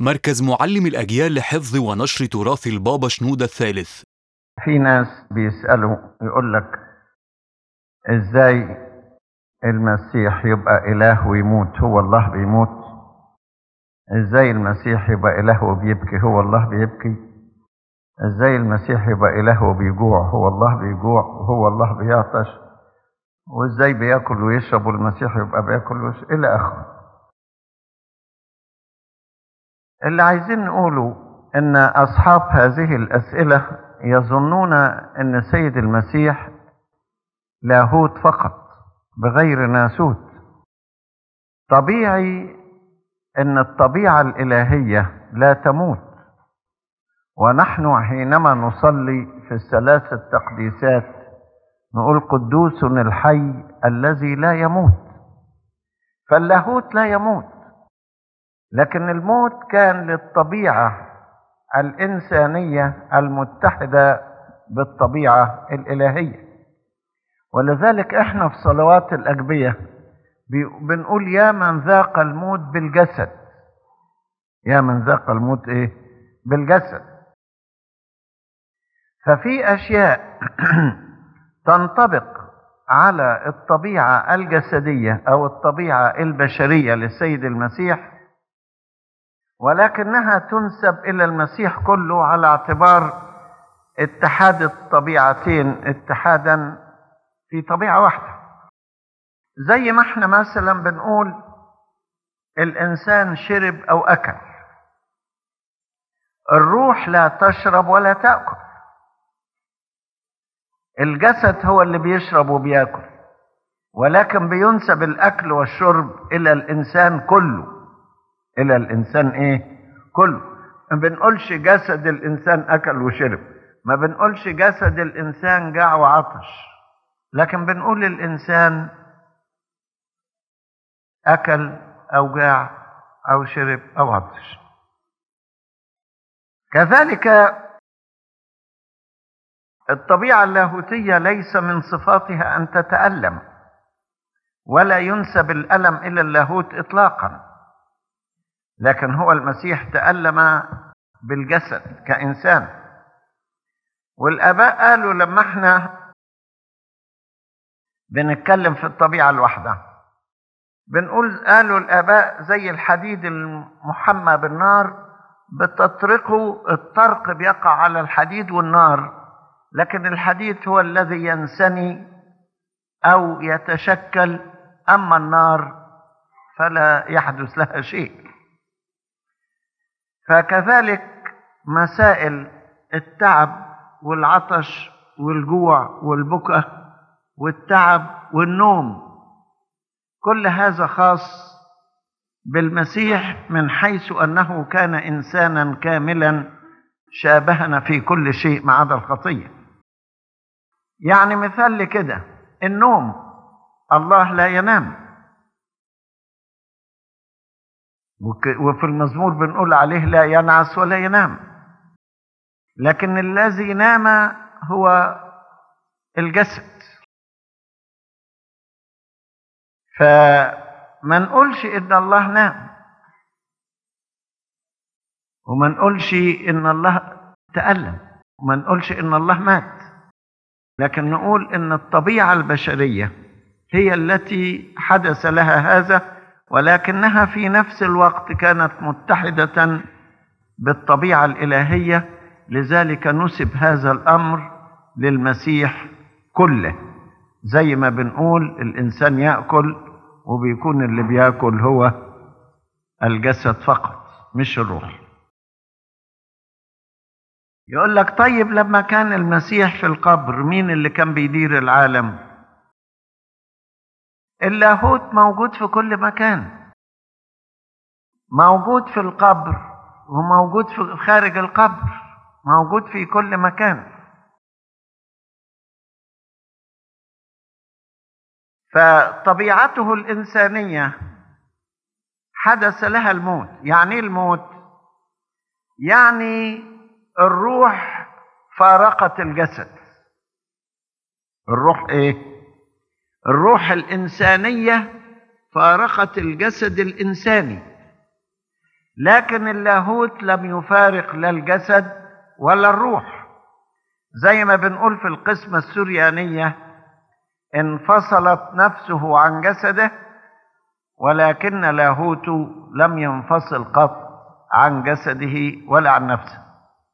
مركز معلم الأجيال لحفظ ونشر تراث البابا شنودة الثالث في ناس بيسألوا يقول لك ازاي المسيح يبقى إله ويموت هو الله بيموت ازاي المسيح يبقى إله وبيبكي هو الله بيبكي ازاي المسيح يبقى إله وبيجوع هو الله بيجوع وهو الله بيعطش وازاي بياكل ويشرب والمسيح يبقى بياكل ويشرب إلى آخره اللي عايزين نقوله ان اصحاب هذه الاسئله يظنون ان سيد المسيح لاهوت فقط بغير ناسوت طبيعي ان الطبيعه الالهيه لا تموت ونحن حينما نصلي في الثلاث التقديسات نقول قدوس الحي الذي لا يموت فاللاهوت لا يموت لكن الموت كان للطبيعه الانسانيه المتحده بالطبيعه الالهيه ولذلك احنا في صلوات الاجبيه بنقول يا من ذاق الموت بالجسد يا من ذاق الموت ايه بالجسد ففي اشياء تنطبق على الطبيعه الجسديه او الطبيعه البشريه للسيد المسيح ولكنها تنسب الى المسيح كله على اعتبار اتحاد الطبيعتين اتحادا في طبيعه واحده زي ما احنا مثلا بنقول الانسان شرب او اكل الروح لا تشرب ولا تاكل الجسد هو اللي بيشرب وبياكل ولكن بينسب الاكل والشرب الى الانسان كله الى الانسان ايه كله ما بنقولش جسد الانسان اكل وشرب ما بنقولش جسد الانسان جاع وعطش لكن بنقول الانسان اكل او جاع او شرب او عطش كذلك الطبيعه اللاهوتيه ليس من صفاتها ان تتالم ولا ينسب الالم الى اللاهوت اطلاقا لكن هو المسيح تألم بالجسد كإنسان والآباء قالوا لما احنا بنتكلم في الطبيعة الواحدة بنقول قالوا الآباء زي الحديد المحمى بالنار بتطرقه الطرق بيقع على الحديد والنار لكن الحديد هو الذي ينسني أو يتشكل أما النار فلا يحدث لها شيء فكذلك مسائل التعب والعطش والجوع والبكاء والتعب والنوم كل هذا خاص بالمسيح من حيث انه كان انسانا كاملا شابهنا في كل شيء ما عدا الخطيه يعني مثال لكده النوم الله لا ينام وفي المزمور بنقول عليه لا ينعس ولا ينام لكن الذي نام هو الجسد فما نقولش ان الله نام وما نقولش ان الله تألم وما نقولش ان الله مات لكن نقول ان الطبيعه البشريه هي التي حدث لها هذا ولكنها في نفس الوقت كانت متحدة بالطبيعة الإلهية لذلك نسب هذا الأمر للمسيح كله زي ما بنقول الإنسان يأكل وبيكون اللي بياكل هو الجسد فقط مش الروح يقول لك طيب لما كان المسيح في القبر مين اللي كان بيدير العالم اللاهوت موجود في كل مكان موجود في القبر وموجود في خارج القبر موجود في كل مكان فطبيعته الإنسانية حدث لها الموت يعني الموت يعني الروح فارقت الجسد الروح ايه الروح الإنسانية فارقت الجسد الإنساني لكن اللاهوت لم يفارق لا الجسد ولا الروح زي ما بنقول في القسمة السريانية انفصلت نفسه عن جسده ولكن لاهوته لم ينفصل قط عن جسده ولا عن نفسه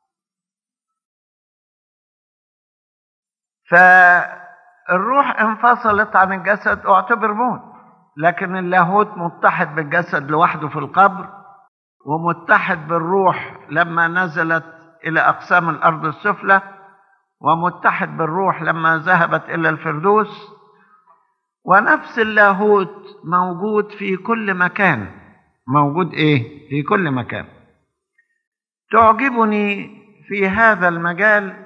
فالروح انفصلت عن الجسد اعتبر موت لكن اللاهوت متحد بالجسد لوحده في القبر ومتحد بالروح لما نزلت الى اقسام الارض السفلى ومتحد بالروح لما ذهبت الى الفردوس ونفس اللاهوت موجود في كل مكان موجود ايه في كل مكان تعجبني في هذا المجال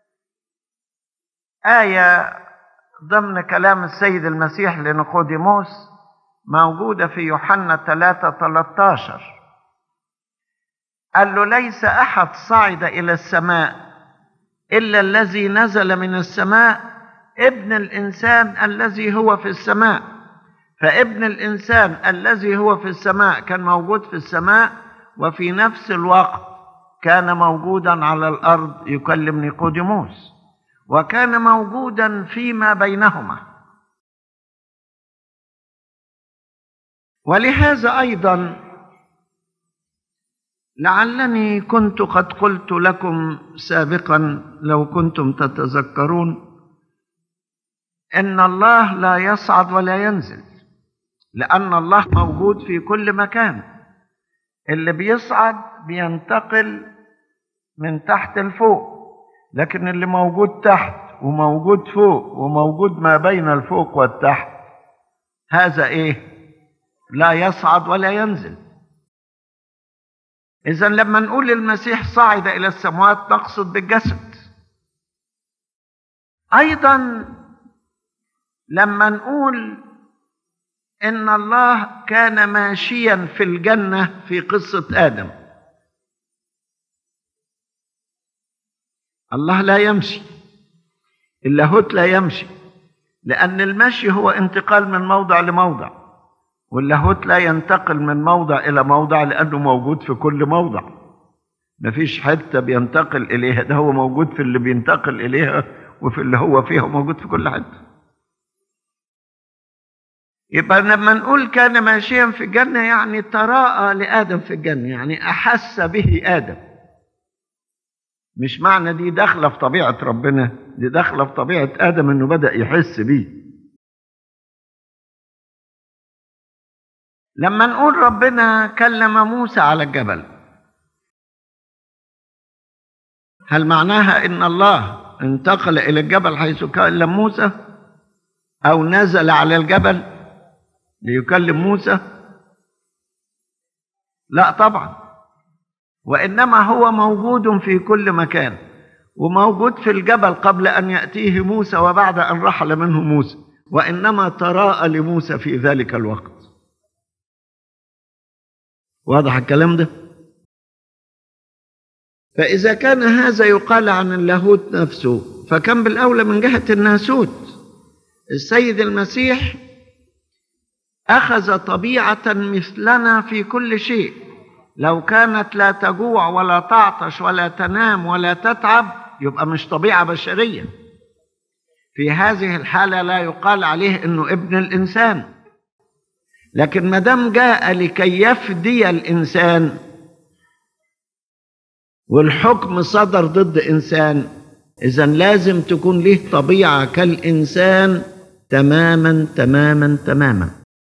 ايه ضمن كلام السيد المسيح لنقوديموس موجوده في يوحنا 3 13 قال له ليس احد صعد الى السماء الا الذي نزل من السماء ابن الانسان الذي هو في السماء فابن الانسان الذي هو في السماء كان موجود في السماء وفي نفس الوقت كان موجودا على الارض يكلم نيقوديموس وكان موجودا فيما بينهما ولهذا ايضا لعلني كنت قد قلت لكم سابقا لو كنتم تتذكرون ان الله لا يصعد ولا ينزل لان الله موجود في كل مكان اللي بيصعد بينتقل من تحت لفوق لكن اللي موجود تحت وموجود فوق وموجود ما بين الفوق والتحت هذا ايه لا يصعد ولا ينزل اذا لما نقول المسيح صعد الى السماوات نقصد بالجسد ايضا لما نقول ان الله كان ماشيا في الجنه في قصه ادم الله لا يمشي اللاهوت لا يمشي لان المشي هو انتقال من موضع لموضع واللاهوت لا ينتقل من موضع الى موضع لانه موجود في كل موضع مفيش حته بينتقل اليها ده هو موجود في اللي بينتقل اليها وفي اللي هو فيها موجود في كل حته يبقى لما نقول كان ماشيا في الجنة يعني تراءى لآدم في الجنة يعني أحس به آدم مش معنى دي داخلة في طبيعة ربنا دي داخلة في طبيعة آدم إنه بدأ يحس بيه لما نقول ربنا كلم موسى على الجبل هل معناها إن الله انتقل إلى الجبل حيث كلم موسى أو نزل على الجبل ليكلم موسى لا طبعا وانما هو موجود في كل مكان وموجود في الجبل قبل ان ياتيه موسى وبعد ان رحل منه موسى وانما تراءى لموسى في ذلك الوقت واضح الكلام ده فاذا كان هذا يقال عن اللاهوت نفسه فكم بالاولى من جهه الناسوت السيد المسيح اخذ طبيعه مثلنا في كل شيء لو كانت لا تجوع ولا تعطش ولا تنام ولا تتعب يبقى مش طبيعه بشريه في هذه الحاله لا يقال عليه انه ابن الانسان لكن ما دام جاء لكي يفدي الانسان والحكم صدر ضد انسان اذا لازم تكون له طبيعه كالانسان تماما تماما تماما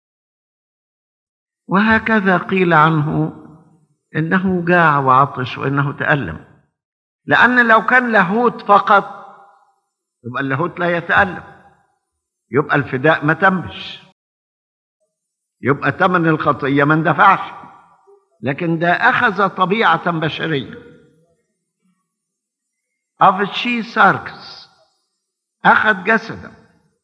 وهكذا قيل عنه انه جاع وعطش وانه تالم لان لو كان لاهوت فقط يبقى اللاهوت لا يتالم يبقى الفداء ما تمش يبقى ثمن الخطيه ما اندفعش لكن ده اخذ طبيعه بشريه افشي ساركس اخذ جسدا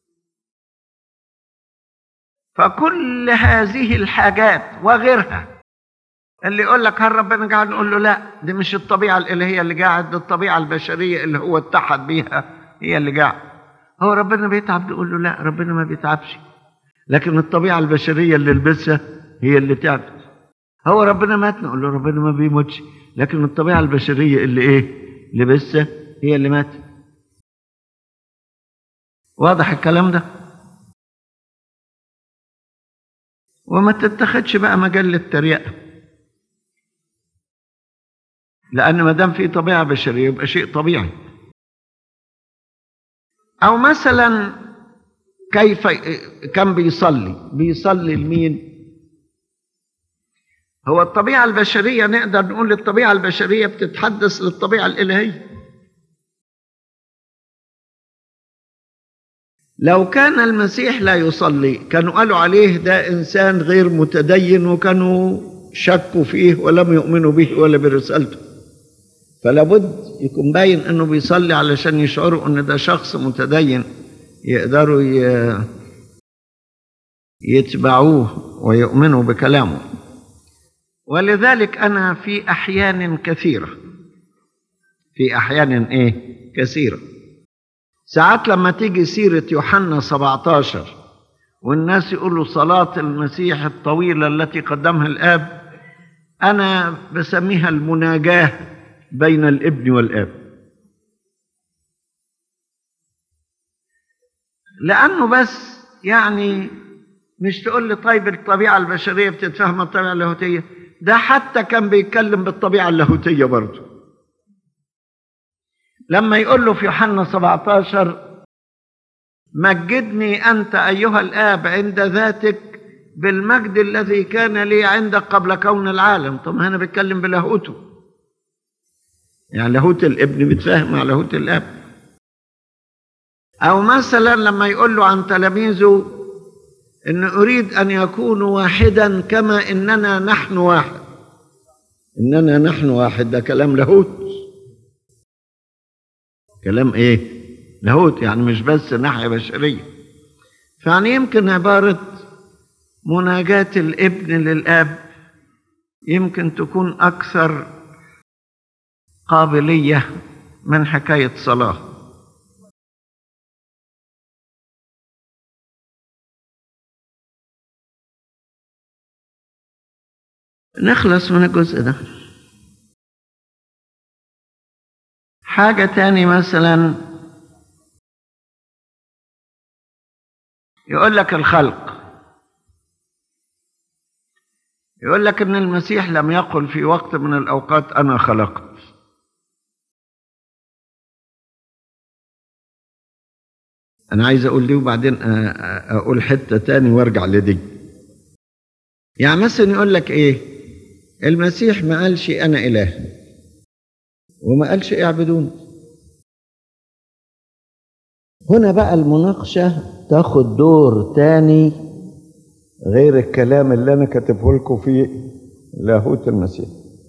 فكل هذه الحاجات وغيرها اللي يقول لك هل ربنا قاعد نقول له لا دي مش الطبيعه الالهيه اللي قاعد دي الطبيعه البشريه اللي هو اتحد بيها هي اللي قاعد هو ربنا بيتعب نقول له لا ربنا ما بيتعبش لكن الطبيعه البشريه اللي لبسها هي اللي تعبت هو ربنا مات نقول له ربنا ما بيموتش لكن الطبيعة البشرية اللي ايه لبسة هي اللي ماتت واضح الكلام ده وما تتخدش بقى مجال للتريقة لأن ما دام في طبيعة بشرية يبقى شيء طبيعي أو مثلا كيف كان بيصلي بيصلي لمين هو الطبيعة البشرية نقدر نقول الطبيعة البشرية بتتحدث للطبيعة الإلهية لو كان المسيح لا يصلي كانوا قالوا عليه ده إنسان غير متدين وكانوا شكوا فيه ولم يؤمنوا به ولا برسالته فلا بد يكون باين انه بيصلي علشان يشعروا ان ده شخص متدين يقدروا يتبعوه ويؤمنوا بكلامه ولذلك انا في احيان كثيره في احيان ايه كثيره ساعات لما تيجي سيره يوحنا 17 والناس يقولوا صلاه المسيح الطويله التي قدمها الاب انا بسميها المناجاه بين الابن والاب لانه بس يعني مش تقول لي طيب الطبيعه البشريه بتتفهم الطبيعه اللاهوتيه ده حتى كان بيتكلم بالطبيعه اللاهوتيه برضه لما يقول له في يوحنا 17 مجدني انت ايها الاب عند ذاتك بالمجد الذي كان لي عندك قبل كون العالم طب انا بتكلم بلاهوته يعني لاهوت الابن بيتفاهم مع لاهوت الاب او مثلا لما يقول له عن تلاميذه ان اريد ان يكونوا واحدا كما اننا نحن واحد اننا نحن واحد ده كلام لاهوت كلام ايه لاهوت يعني مش بس ناحيه بشريه فيعني يمكن عباره مناجاه الابن للاب يمكن تكون اكثر قابليه من حكايه صلاه نخلص من الجزء ده حاجة تاني مثلا يقول لك الخلق يقول لك ان المسيح لم يقل في وقت من الاوقات انا خلقت انا عايز اقول دي وبعدين اقول حته تاني وارجع لدي يعني مثلا يقول لك ايه المسيح ما قالش انا اله وما قالش اعبدون هنا بقى المناقشة تاخد دور تاني غير الكلام اللي أنا كاتبه لكم في لاهوت المسيح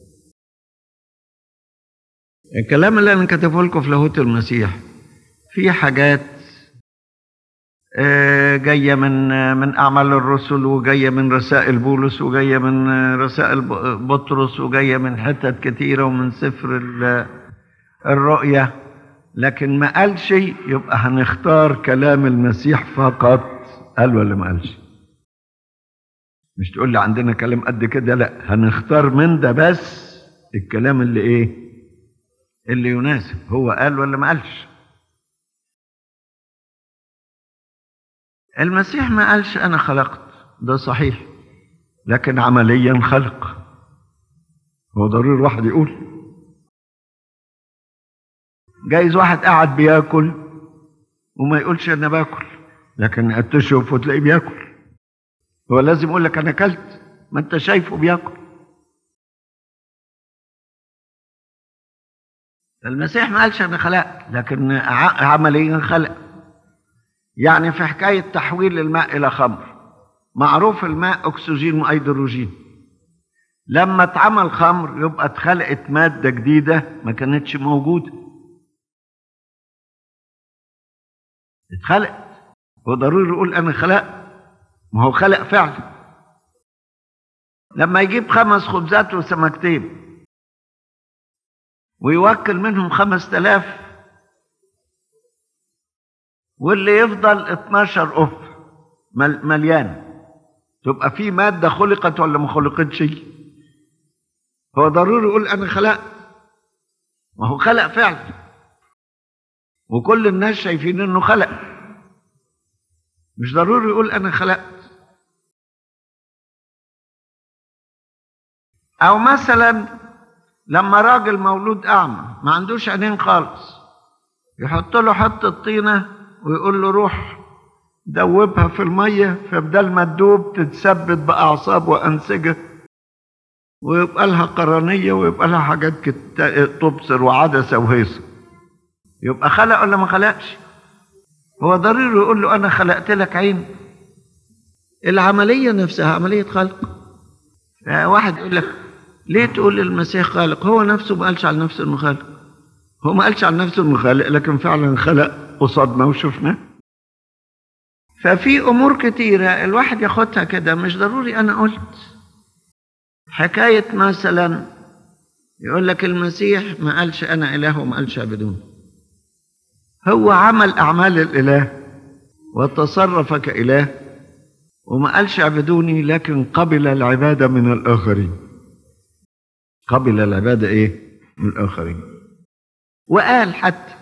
الكلام اللي أنا كاتبه لكم في لاهوت المسيح في حاجات جاية من من أعمال الرسل وجاية من رسائل بولس وجاية من رسائل بطرس وجاية من حتت كتيرة ومن سفر الرؤية لكن ما قالش يبقى هنختار كلام المسيح فقط قال ولا ما قالش مش تقول لي عندنا كلام قد كده لا هنختار من ده بس الكلام اللي ايه اللي يناسب هو قال ولا ما قالش المسيح ما قالش انا خلقت ده صحيح لكن عمليا خلق هو ضروري الواحد يقول جايز واحد قاعد بياكل وما يقولش انا باكل لكن تشوف وتلاقيه بياكل هو لازم يقول لك انا اكلت ما انت شايفه بياكل المسيح ما قالش انا خلقت لكن عمليا خلق يعني في حكايه تحويل الماء الى خمر معروف الماء اكسجين وايدروجين لما اتعمل خمر يبقى اتخلقت ماده جديده ما كانتش موجوده اتخلق هو ضروري يقول انا خلق ما هو خلق فعلا لما يجيب خمس خبزات وسمكتين ويوكل منهم خمس تلاف واللي يفضل 12 أف مليان تبقى في مادة خلقت ولا ما خلقتش هو ضروري يقول انا خلقت ما هو خلق فعلا وكل الناس شايفين انه خلق مش ضروري يقول انا خلقت او مثلا لما راجل مولود اعمى ما عندوش عينين خالص يحط له حته طينه ويقول له روح دوبها في الميه فبدل ما تدوب تتثبت باعصاب وانسجه ويبقى لها قرنيه ويبقى لها حاجات كت- تبصر وعدسه وهيصه يبقى خلق ولا ما خلقش هو ضروري يقول له انا خلقت لك عين العمليه نفسها عمليه خلق واحد يقول لك ليه تقول المسيح خالق هو نفسه ما قالش على نفسه انه خالق هو ما قالش على نفسه انه خالق لكن فعلا خلق قصادنا وشفناه ففي امور كتيره الواحد ياخدها كده مش ضروري انا قلت حكايه مثلا يقول لك المسيح ما قالش انا اله وما قالش اعبدوني هو عمل اعمال الاله وتصرف كاله وما قالش اعبدوني لكن قبل العباده من الاخرين قبل العباده ايه من الاخرين وقال حتى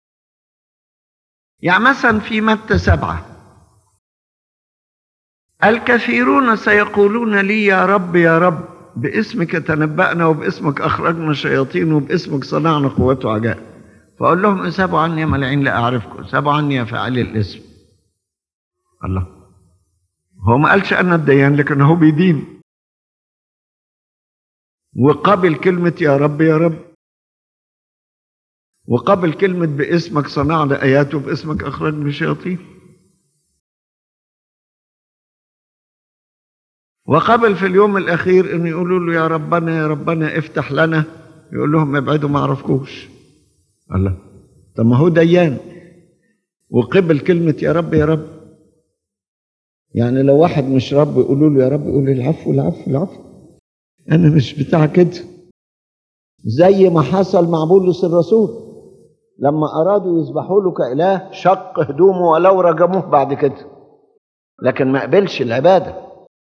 يعني مثلا في متى سبعه الكثيرون سيقولون لي يا رب يا رب باسمك تنبأنا وباسمك أخرجنا شياطين وباسمك صنعنا قوات وعجائب فأقول لهم اذهبوا عني يا ملاعين لا أعرفكم اذهبوا عني يا فاعلي الاسم الله هو ما قالش أنا الديان لكن هو بيدين وقبل كلمة يا رب يا رب وقبل كلمة باسمك صنعنا آيات وباسمك أخرجنا شياطين وقبل في اليوم الأخير أن يقولوا له يا ربنا يا ربنا افتح لنا يقول لهم ابعدوا ما عرفكوش الله طب ما هو ديان وقبل كلمة يا رب يا رب يعني لو واحد مش رب يقولوا له يا رب يقول العفو العفو العفو أنا مش بتاع كده زي ما حصل مع بولس الرسول لما أرادوا يذبحوا له كإله شق هدومه ولو رجموه بعد كده لكن ما قبلش العباده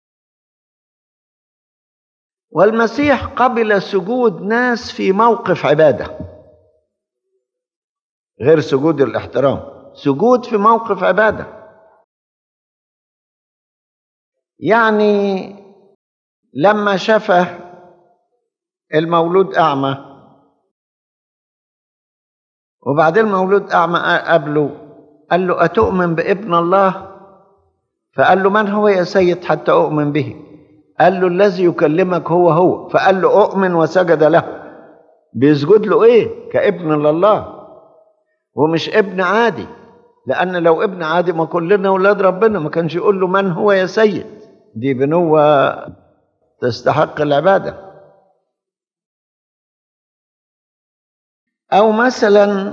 والمسيح قبل سجود ناس في موقف عباده غير سجود الاحترام سجود في موقف عباده يعني لما شفى المولود اعمى وبعدين المولود اعمى قابله قال له اتؤمن بابن الله فقال له من هو يا سيد حتى اؤمن به قال له الذي يكلمك هو هو فقال له اؤمن وسجد له بيسجد له ايه كابن لله ومش ابن عادي لان لو ابن عادي ما كلنا اولاد ربنا ما كانش يقول له من هو يا سيد دي بنوة تستحق العبادة أو مثلا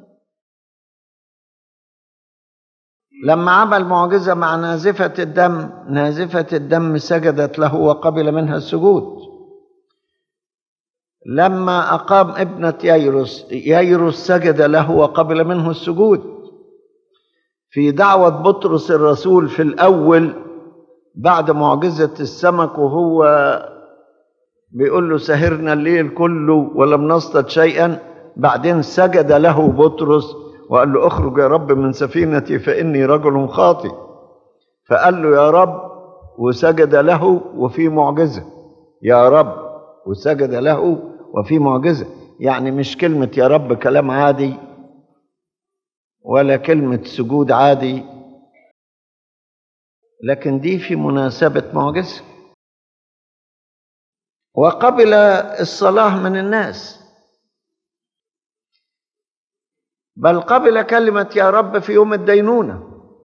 لما عمل معجزة مع نازفة الدم نازفة الدم سجدت له وقبل منها السجود لما أقام ابنة ييروس ييروس سجد له وقبل منه السجود في دعوة بطرس الرسول في الأول بعد معجزة السمك وهو بيقول له سهرنا الليل كله ولم نصطد شيئا بعدين سجد له بطرس وقال له اخرج يا رب من سفينتي فإني رجل خاطئ فقال له يا رب وسجد له وفي معجزة يا رب وسجد له وفي معجزة يعني مش كلمة يا رب كلام عادي ولا كلمة سجود عادي لكن دي في مناسبة معجزة وقبل الصلاة من الناس بل قبل كلمة يا رب في يوم الدينونة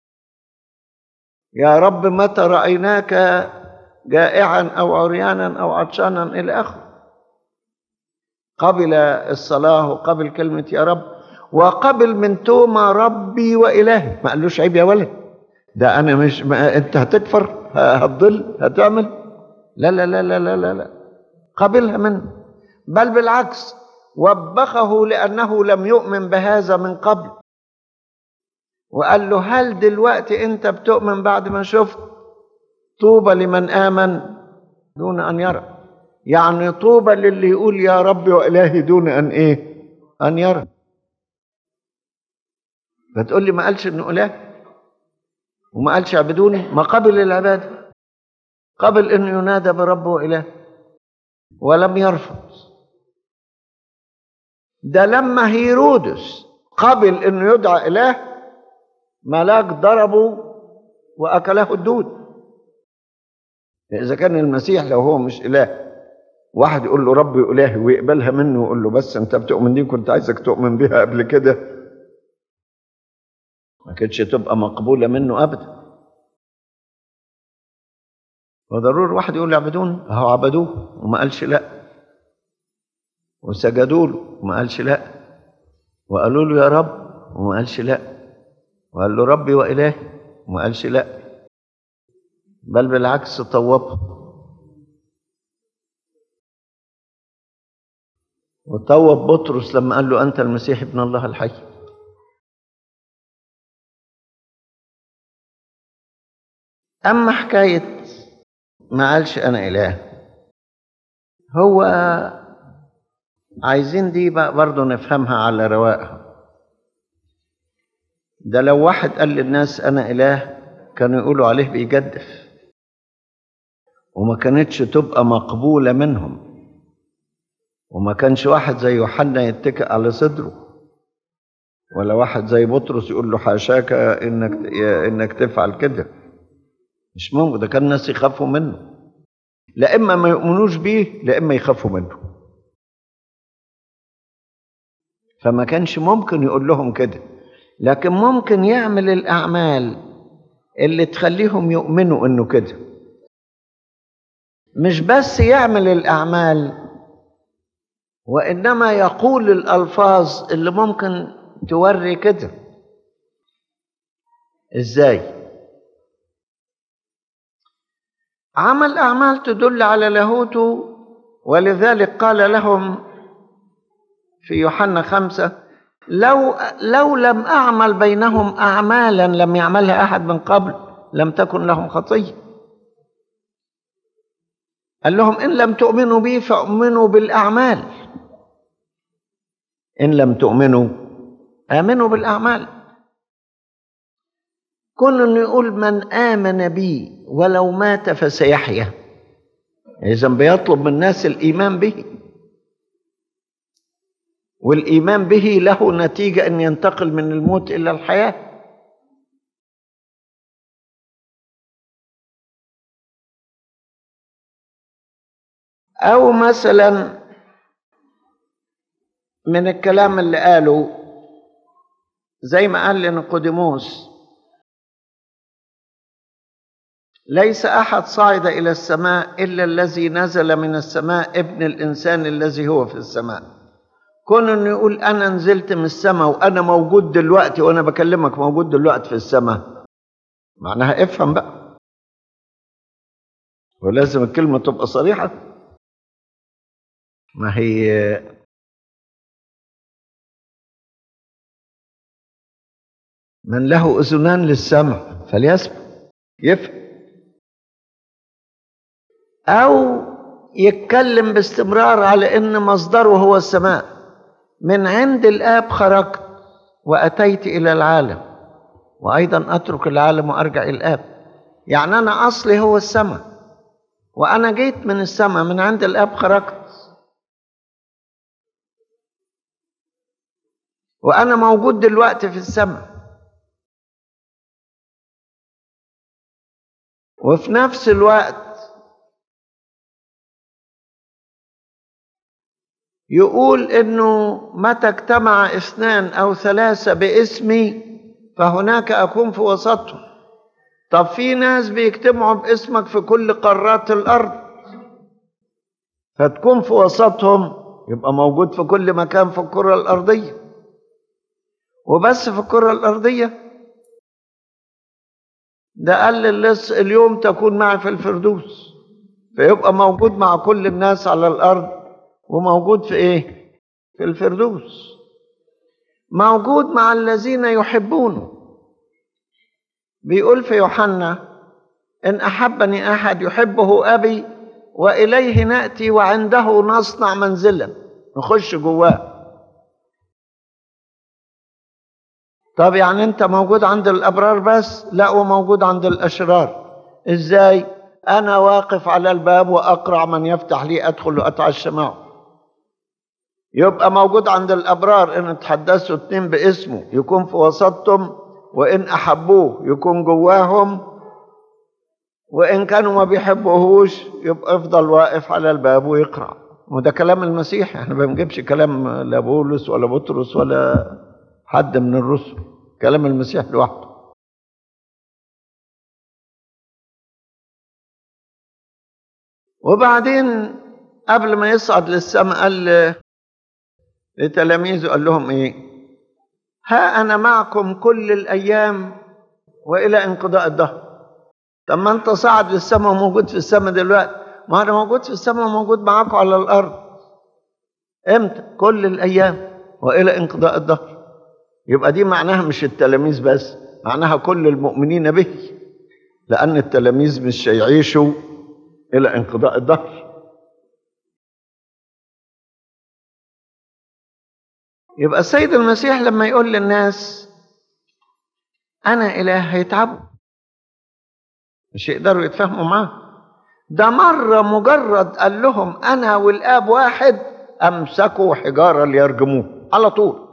يا رب متى رأيناك جائعا أو عريانا أو عطشانا إلى آخره قبل الصلاة وقبل كلمة يا رب وقبل من توما ربي وإلهي ما قالوش عيب يا ولد ده أنا مش ما أنت هتكفر هتضل هتعمل لا لا لا لا لا لا, لا. قبلها منه بل بالعكس وبخه لأنه لم يؤمن بهذا من قبل وقال له هل دلوقتي أنت بتؤمن بعد ما شفت طوبى لمن آمن دون أن يرى يعني طوبى للي يقول يا رب وإلهي دون أن إيه أن يرى فتقول لي ما قالش إنه إله وما قالش اعبدوني ما قبل العبادة قبل إنه ينادى برب وإله ولم يرفض ده لما هيرودس قبل إنه يدعى إله ملاك ضربه وأكله الدود إذا كان المسيح لو هو مش إله واحد يقول له ربي إلهي ويقبلها منه ويقول له بس أنت بتؤمن دي كنت عايزك تؤمن بيها قبل كده ما كانتش تبقى مقبولة منه أبدا وضروري واحد يقول اعبدون أهو عبدوه وما قالش لا وسجدوا له وما قالش لا وقالوا له يا رب وما قالش لا وقال له ربي وإلهي وما قالش لا بل بالعكس طوبه وطوب بطرس لما قال له أنت المسيح ابن الله الحي أما حكاية ما قالش أنا إله هو عايزين دي بقى برضه نفهمها على رواقها ده لو واحد قال للناس أنا إله كانوا يقولوا عليه بيجدف وما كانتش تبقى مقبولة منهم وما كانش واحد زي يوحنا يتكئ على صدره ولا واحد زي بطرس يقول له حاشاك انك انك تفعل كده مش ممكن ده كان الناس يخافوا منه لا اما ما يؤمنوش بيه لا اما يخافوا منه فما كانش ممكن يقول لهم كده لكن ممكن يعمل الاعمال اللي تخليهم يؤمنوا انه كده مش بس يعمل الاعمال وانما يقول الالفاظ اللي ممكن توري كده ازاي عمل اعمال تدل على لاهوته ولذلك قال لهم في يوحنا خمسة لو لو لم أعمل بينهم أعمالا لم يعملها أحد من قبل لم تكن لهم خطية قال لهم إن لم تؤمنوا بي فأؤمنوا بالأعمال إن لم تؤمنوا آمنوا بالأعمال كل إنه يقول من آمن بي ولو مات فسيحيا إذا بيطلب من الناس الإيمان به والإيمان به له نتيجة أن ينتقل من الموت إلى الحياة أو مثلا من الكلام اللي قاله زي ما قال لنقوديموس ليس أحد صعد إلى السماء إلا الذي نزل من السماء ابن الإنسان الذي هو في السماء كون انه يقول انا نزلت من السماء وانا موجود دلوقتي وانا بكلمك موجود دلوقتي في السماء معناها افهم بقى ولازم الكلمه تبقى صريحه ما هي من له اذنان للسمع فليسمع يفهم او يتكلم باستمرار على ان مصدره هو السماء من عند الآب خرجت وأتيت إلى العالم وأيضا أترك العالم وأرجع إلى الآب يعني أنا أصلي هو السماء وأنا جيت من السماء من عند الآب خرجت وأنا موجود دلوقتي في السماء وفي نفس الوقت يقول انه متى اجتمع اثنان او ثلاثه باسمي فهناك اكون في وسطهم طب في ناس بيجتمعوا باسمك في كل قارات الارض فتكون في وسطهم يبقى موجود في كل مكان في الكره الارضيه وبس في الكره الارضيه ده قال للص اليوم تكون معي في الفردوس فيبقى موجود مع كل الناس على الارض وموجود في ايه في الفردوس موجود مع الذين يحبونه بيقول في يوحنا ان احبني احد يحبه ابي واليه ناتي وعنده نصنع منزلا نخش جواه طب يعني انت موجود عند الابرار بس لا وموجود عند الاشرار ازاي انا واقف على الباب واقرع من يفتح لي ادخل واتعشى معه يبقى موجود عند الابرار ان تحدثوا اتنين باسمه يكون في وسطهم وان احبوه يكون جواهم وان كانوا ما بيحبوهوش يبقى افضل واقف على الباب ويقرا وده كلام المسيح احنا ما بنجيبش كلام لا بولس ولا بطرس ولا حد من الرسل كلام المسيح لوحده وبعدين قبل ما يصعد للسماء قال لتلاميذه قال لهم ايه ها انا معكم كل الايام والى انقضاء الدهر طب ما انت صعد للسماء وموجود في السماء دلوقتي ما انا موجود في السماء وموجود معاكم على الارض امتى كل الايام والى انقضاء الدهر يبقى دي معناها مش التلاميذ بس معناها كل المؤمنين به لان التلاميذ مش هيعيشوا الى انقضاء الدهر يبقى السيد المسيح لما يقول للناس انا اله هيتعبوا مش يقدروا يتفاهموا معاه ده مرة مجرد قال لهم أنا والآب واحد أمسكوا حجارة ليرجموه على طول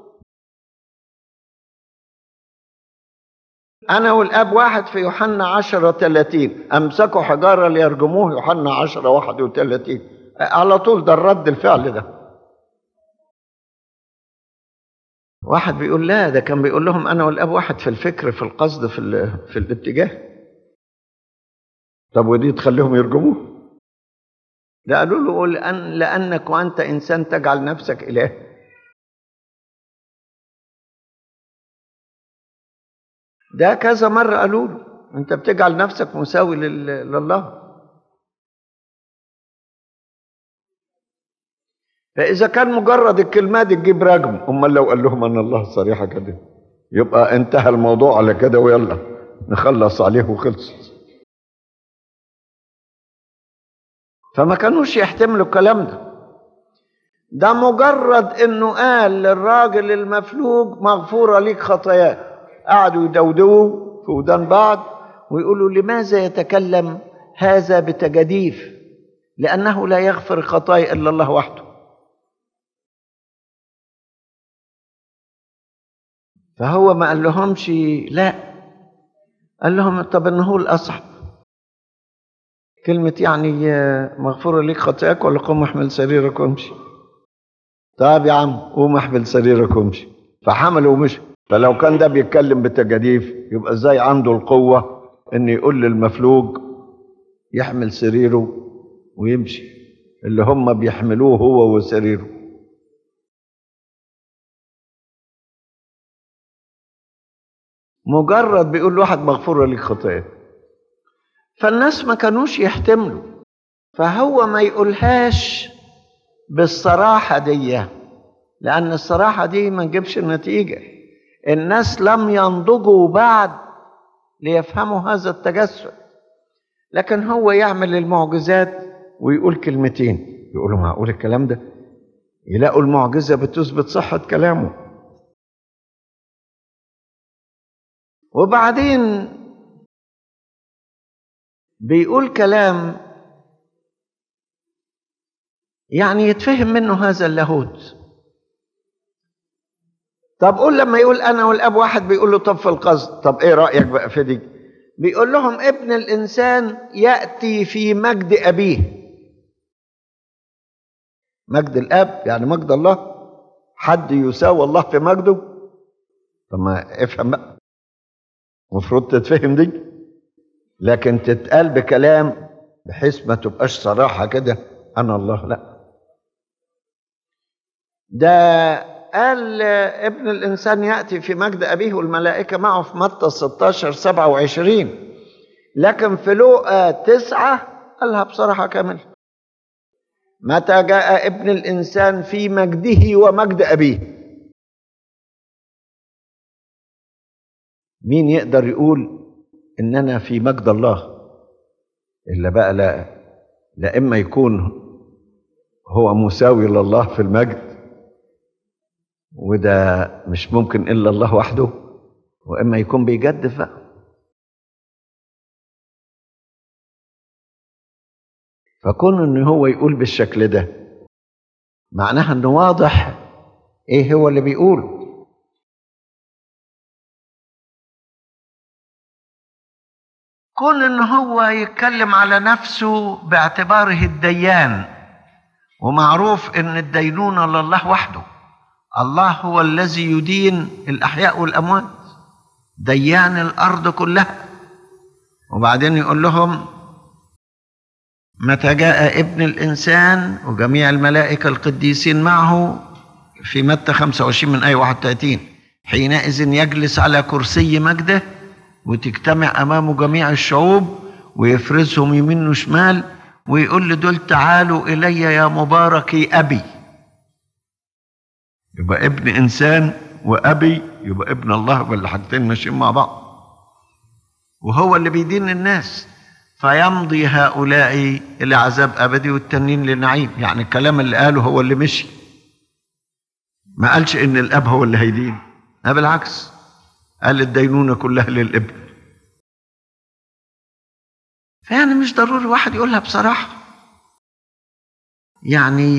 أنا والآب واحد في يوحنا عشرة ثلاثين أمسكوا حجارة ليرجموه يوحنا عشرة واحد وثلاثين على طول ده الرد الفعل ده واحد بيقول لا ده كان بيقول لهم أنا والآب واحد في الفكر في القصد في, ال- في الاتجاه طب ودي تخليهم يرجموه ده قالوا له لأن لأنك وأنت إنسان تجعل نفسك إله ده كذا مرة قالوا له أنت بتجعل نفسك مساوي لل- لله فإذا كان مجرد الكلمات دي تجيب رجم أمال لو قال لهم أن الله صريحة كده يبقى انتهى الموضوع على كده ويلا نخلص عليه وخلصت فما كانوش يحتملوا الكلام ده ده مجرد انه قال للراجل المفلوج مغفوره ليك خطاياك قعدوا يدودوا في ودان بعض ويقولوا لماذا يتكلم هذا بتجديف لانه لا يغفر الخطايا الا الله وحده فهو ما قال لهمش لا قال لهم طب انه هو الاصعب كلمة يعني آه، مغفورة ليك خطاياك ولا قوم احمل سريرك وامشي طب يا عم قوم احمل سريرك وامشي فحملوا ومشي فلو كان ده بيتكلم بتجاديف يبقى ازاي عنده القوة ان يقول للمفلوج يحمل سريره ويمشي اللي هم بيحملوه هو وسريره مجرد بيقول لواحد مغفورة ليك خطاياك فالناس ما كانوش يحتملوا فهو ما يقولهاش بالصراحة دي لأن الصراحة دي ما تجيبش النتيجة الناس لم ينضجوا بعد ليفهموا هذا التجسد لكن هو يعمل المعجزات ويقول كلمتين يقولوا معقول الكلام ده يلاقوا المعجزة بتثبت صحة كلامه وبعدين بيقول كلام يعني يتفهم منه هذا اللاهوت طب قول لما يقول انا والاب واحد بيقول له طب في القصد طب ايه رايك بقى في دي بيقول لهم ابن الانسان ياتي في مجد ابيه مجد الاب يعني مجد الله حد يساوي الله في مجده طب ما افهم بقى المفروض تتفهم دي لكن تتقال بكلام بحيث ما تبقاش صراحة كده أنا الله لا ده قال ابن الإنسان يأتي في مجد أبيه والملائكة معه في متى 16 27 لكن في لوقا تسعة قالها بصراحة كاملة متى جاء ابن الإنسان في مجده ومجد أبيه مين يقدر يقول ان انا في مجد الله الا بقى لا لا إما يكون هو مساوي لله في المجد وده مش ممكن إلا الله وحده وإما يكون بيجدف بقى فكون إن هو يقول بالشكل ده معناها إنه واضح إيه هو اللي بيقوله كون ان هو يتكلم على نفسه باعتباره الديان ومعروف ان الدينونة لله وحده الله هو الذي يدين الاحياء والاموات ديان الارض كلها وبعدين يقول لهم متى جاء ابن الانسان وجميع الملائكه القديسين معه في متى 25 من ايه 31 حينئذ يجلس على كرسي مجده وتجتمع امامه جميع الشعوب ويفرزهم يمين وشمال ويقول لدول تعالوا الي يا مباركي ابي يبقى ابن انسان وابي يبقى ابن الله ولا حاجتين ماشيين مع بعض وهو اللي بيدين الناس فيمضي هؤلاء الى عذاب ابدي والتانيين لنعيم يعني الكلام اللي قاله هو اللي مشي ما قالش ان الاب هو اللي هيدين لا بالعكس قال الدينونة كلها للابن فيعني مش ضروري واحد يقولها بصراحة يعني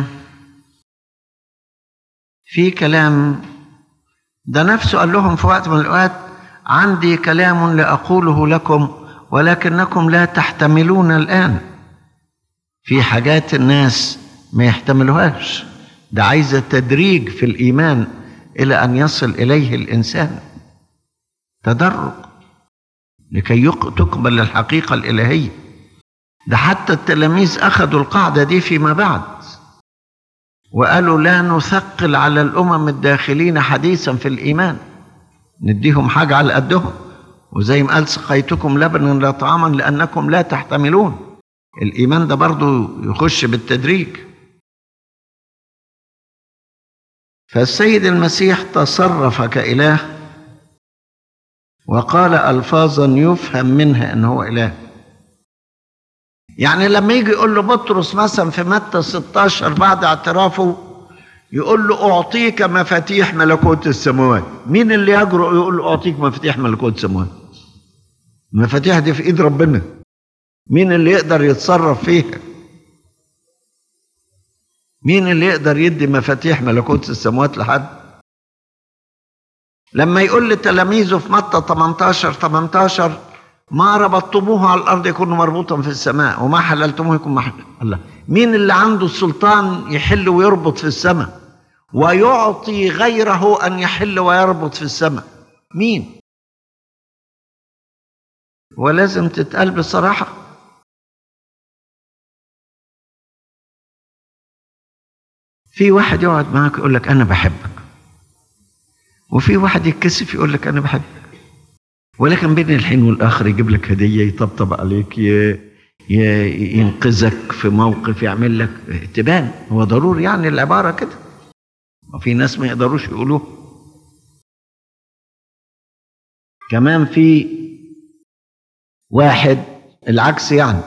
في كلام ده نفسه قال لهم في وقت من الأوقات عندي كلام لأقوله لكم ولكنكم لا تحتملون الآن في حاجات الناس ما يحتملوهاش ده عايزة تدريج في الإيمان إلى أن يصل إليه الإنسان تدرج لكي تقبل الحقيقة الإلهية ده حتى التلاميذ أخذوا القاعدة دي فيما بعد وقالوا لا نثقل على الأمم الداخلين حديثا في الإيمان نديهم حاجة على قدهم وزي ما قال سقيتكم لبنا لا طعاما لأنكم لا تحتملون الإيمان ده برضو يخش بالتدريج فالسيد المسيح تصرف كإله وقال ألفاظا يفهم منها أنه هو إله يعني لما يجي يقول له بطرس مثلا في متى 16 بعد اعترافه يقول له أعطيك مفاتيح ملكوت السماوات مين اللي يجرؤ يقول له أعطيك مفاتيح ملكوت السماوات المفاتيح دي في إيد ربنا مين اللي يقدر يتصرف فيها مين اللي يقدر يدي مفاتيح ملكوت السماوات لحد لما يقول لتلاميذه في متى 18 18 ما ربطتموه على الارض يكون مربوطا في السماء وما حللتموه يكون محل الله مين اللي عنده السلطان يحل ويربط في السماء ويعطي غيره ان يحل ويربط في السماء مين ولازم تتقال بصراحه في واحد يقعد معاك يقول لك انا بحبك وفي واحد يتكسف يقول لك انا بحبك ولكن بين الحين والاخر يجيب لك هديه يطبطب عليك ي... ي... ينقذك في موقف يعمل لك تبان هو ضروري يعني العباره كده وفي ناس ما يقدروش يقولوه كمان في واحد العكس يعني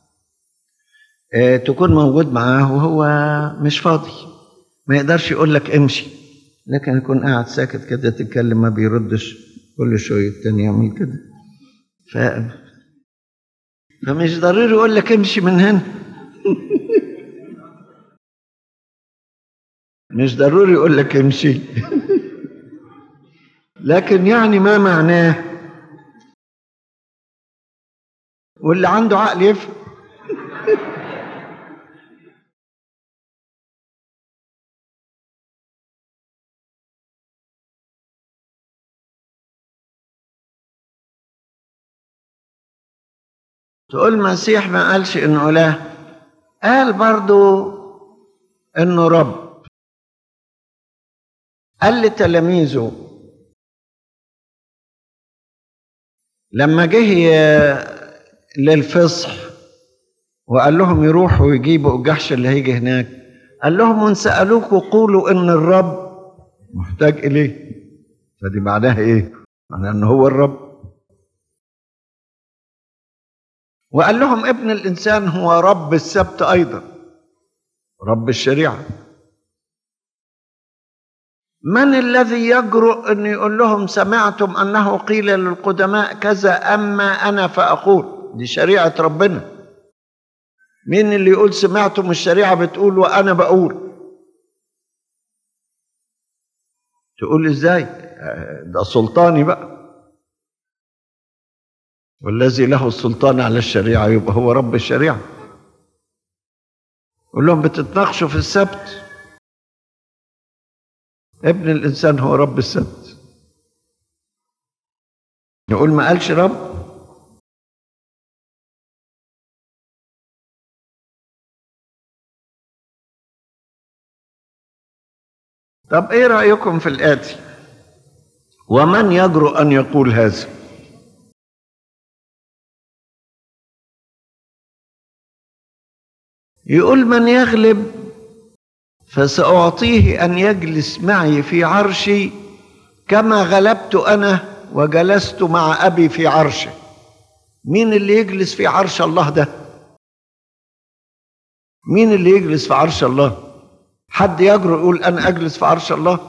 اه تكون موجود معاه وهو مش فاضي ما يقدرش يقول لك امشي لكن يكون قاعد ساكت كده تتكلم ما بيردش كل شوية التاني يعمل كده ف... فمش ضروري يقول لك امشي من هنا مش ضروري يقول لك امشي لكن يعني ما معناه واللي عنده عقل يفهم تقول المسيح ما قالش انه اله قال برضو انه رب قال لتلاميذه لما جه للفصح وقال لهم يروحوا يجيبوا الجحش اللي هيجي هناك قال لهم وان سالوكوا قولوا ان الرب محتاج اليه فدي معناها ايه معناها ان هو الرب وقال لهم ابن الإنسان هو رب السبت أيضا رب الشريعة من الذي يجرؤ أن يقول لهم سمعتم أنه قيل للقدماء كذا أما أنا فأقول دي شريعة ربنا مين اللي يقول سمعتم الشريعة بتقول وأنا بقول تقول ازاي ده سلطاني بقى والذي له السلطان على الشريعة يبقى هو رب الشريعة قول لهم بتتناقشوا في السبت ابن الإنسان هو رب السبت نقول ما قالش رب طب ايه رأيكم في الآتي ومن يجرؤ أن يقول هذا يقول من يغلب فسأعطيه أن يجلس معي في عرشي كما غلبت أنا وجلست مع أبي في عرشه مين اللي يجلس في عرش الله ده مين اللي يجلس في عرش الله حد يجرؤ يقول أنا أجلس في عرش الله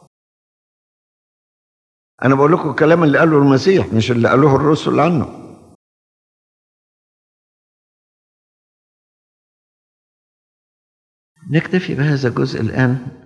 أنا بقول لكم الكلام اللي قاله المسيح مش اللي قالوه الرسل عنه نكتفي بهذا الجزء الآن